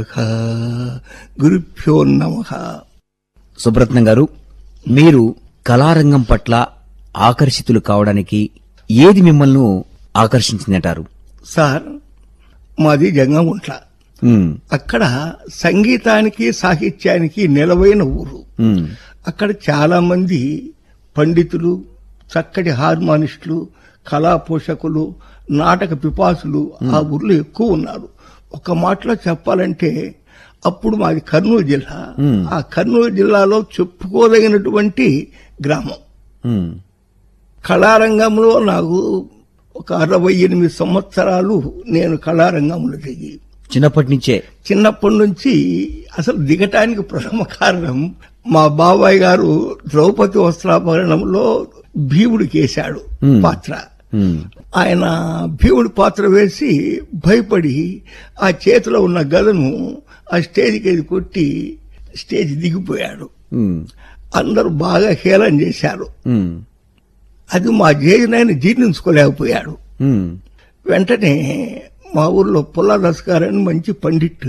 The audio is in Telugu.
గురుభ్యో నమ సుబ్రత్నం గారు మీరు కళారంగం పట్ల ఆకర్షితులు కావడానికి ఏది మిమ్మల్ని ఆకర్షించిందంటారు సార్ మాది జంగముంట్ల ఉమ్, అక్కడ సంగీతానికి సాహిత్యానికి నిలవైన ఊరు ఉమ్, అక్కడ చాలా మంది పండితులు చక్కటి హార్మోనిస్టులు కళా పోషకులు నాటక పిపాసులు ఆ ఊర్లో ఎక్కువ ఉన్నారు ఒక మాటలో చెప్పాలంటే అప్పుడు మాది కర్నూలు జిల్లా మ్మ్. ఆ కర్నూలు జిల్లాలో చెప్పుకోదగినటువంటి గ్రామం ఉమ్, కళారంగంలో నాకు ఒక అరవై ఎనిమిది సంవత్సరాలు నేను కళారంగంలో దిగి చిన్నప్పటి నుంచే చిన్నప్పటి నుంచి అసలు దిగటానికి ప్రథమ కారణం మా బాబాయ్ గారు ద్రౌపది వస్త్రాభరణంలో భీముడికి వేశాడు Hmm. పాత్ర ఉమ్, ఆయన భీముడి పాత్ర వేసి భయపడి ఆ చేతిలో ఉన్న గదను ఆ స్టేజ్కి ఎది కొట్టి స్టేజ్ దిగిపోయాడు ఉమ్, అందరూ బాగా హేళన చేశారు ఉమ్, అది మా జేజునైన జీర్ణించుకోలేకపోయాడు ఉమ్, వెంటనే మా ఊర్లో పుల్లాదాస్ గారని మంచి పండిట్